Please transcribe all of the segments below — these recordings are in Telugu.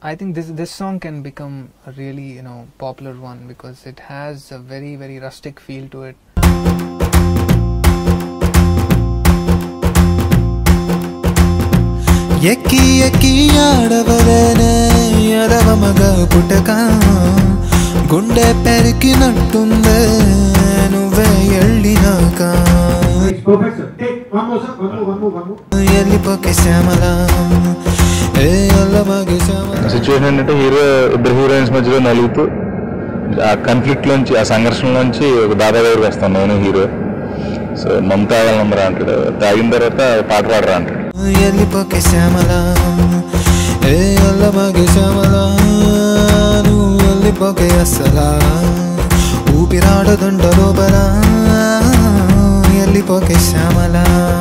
I think this this song can become a really you know popular one because it has a very very rustic feel to it. ఎక్కి ఎక్కి ఆడవలేనే ఎదవ మగ పుట్టక గుండె పెరికినట్టుందే నువ్వే ఎళ్ళినాక Perfect, sir. Take one more, sir. One more, one more, one more. ఎల్లిపోకే శ్యామల ఏ అల్లమగే శ్యామల సిచ్యువేషన్ ఏంటంటే హీరో ఇద్దరు హీరోయిన్స్ మధ్యలో నలుగుతూ ఆ కన్ఫ్లిక్ట్ లోంచి ఆ సంఘర్షణలోంచి ఒక దాదా దగ్గరికి వస్తాను నేను హీరో సో మమత తాగాలన్నరా అంటాడు తాగిన తర్వాత పాట పాడరా అంటాడు ఎల్లిపోకే శ్యామల ఏ అల్లమగే శ్యామల నువ్వు ఎల్లిపోకే అస్సలా ఊపిరాడదుండ లోపల ఎల్లిపోకే శ్యామల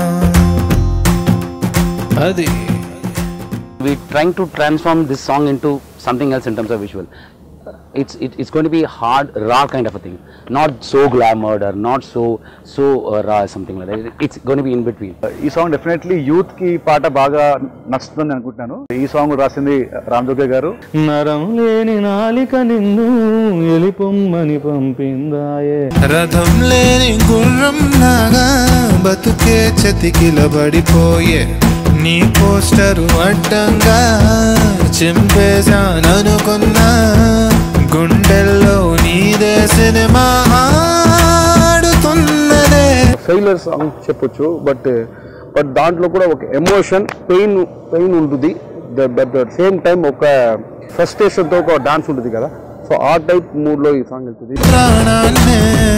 అది we're trying to transform this song into something else in terms of visual. It's it, it's going to be hard, raw kind of a thing, not so glamoured or not so so uh, raw something like that. It's going to be in between. ఈ సాంగ్ డెఫినెట్లీ యూత్ కి పాట బాగా నచ్చుతుందని అనుకుంటున్నాను ఈ సాంగ్ రాసింది రామ్ జోగే గారు నరం లేని నాలిక నిన్ను ఎలిపొమ్మని పంపిందాయే రథం లేని గుర్రం లాగా బతుకే చతికిలబడిపోయే నీ పోస్టరు అడ్డంగా చింపేశాననుకున్నా గుండెల్లో నీదే సినిమా ఆడుతున్నదే ఫెయిలర్ సాంగ్ చెప్పొచ్చు బట్ బట్ దాంట్లో కూడా ఒక ఎమోషన్ పెయిన్ పెయిన్ ఉంటుంది బట్ ద సేమ్ టైం ఒక frustration తో ఒక డాన్స్ ఉంటుంది కదా సో ఆ టైప్ మూడ్లో ఈ సాంగ్ వెళ్తుంది ప్రాణాన్నే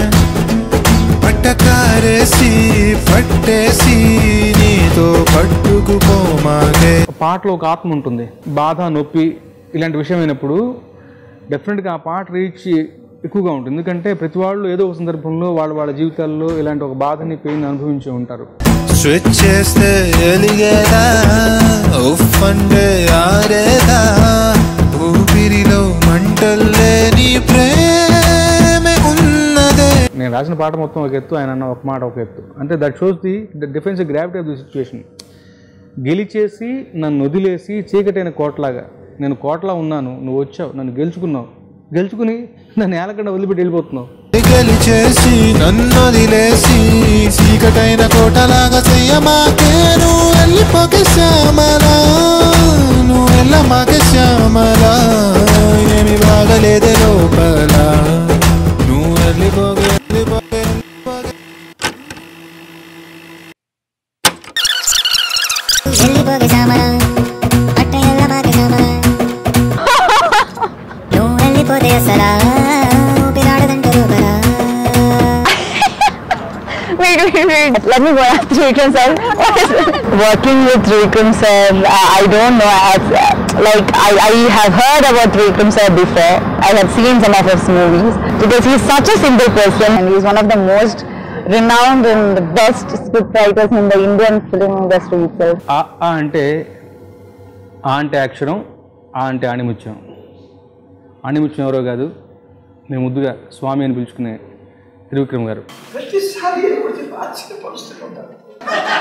పట్టకారేసి పట్టేసి నీతో పట్టుకుపోమాగే పాటలో ఒక ఆత్మ ఉంటుంది బాధ నొప్పి ఇలాంటి విషయం అయినప్పుడు డెఫినెట్గా ఆ పాట రీచ్ ఎక్కువగా ఉంటుంది ఎందుకంటే ప్రతి వాళ్ళు ఏదో ఒక సందర్భంలో వాళ్ళ వాళ్ళ జీవితాల్లో ఇలాంటి ఒక బాధని పెయిన్ అనుభవించి ఉంటారు స్విచ్ చేస్తే ఎలిగేదా ఉఫ్ అంటే ఆరేదా ఊపిరిలో మంటల్లే నీ ప్రేమ ఉన్నదే నేను రాసిన పాట మొత్తం ఒక ఎత్తు ఆయన అన్న ఒక మాట ఒక ఎత్తు అంటే that shows the the defence gravity of the situation గెలిచేసి నన్ను వదిలేసి చీకటైన కోటలాగా నేను కోటలా ఉన్నాను నువ్వు వచ్చావు నన్ను గెలుచుకున్నావు గెలుచుకుని నన్ను ఏలకుండా వదిలిపెట్టి వెళ్ళిపోతున్నావు గెలిచేసి నన్ను వదిలేసి చీకటైన కోటలాగా చెయ్యమాకే నువ్వు వెళ్ళిపోకే శ్యామలా నువ్వు వెళ్ళమాకే శ్యామలా ఏమి బాగలేదే లోపల నువ్వు వెళ్ళిపోకే వెళ్ళిపోకే వెళ్ళిపోకే వెళ్ళిపోగే సామరా అట్ట ఎల్లబాగే సామరా నువ్వు వెళ్ళిపోతే అసలా ఊపిరాడదంట రూపరా Wait, wait, wait. Let me go ask Vikram sir. Working with Vikram sir, uh, I don't know. As, uh, like, I, I have heard about Vikram sir before. I have seen some of his movies because he's such a simple person and he's one of the most renowned and the best script writers in the Indian film industry itself. ఆ ఆ అంటే ఆ అంటే అక్షరం ఆ అంటే ఆణిముత్యం ఆణిముత్యం ఎవరో కాదు మేము ముద్దుగా స్వామి అని పిలుచుకునే త్రివిక్రమ్ గారు ప్రతిసారి ఏదో ఒకటి ఆశ్చర్యపరుస్తూ ఉంటారు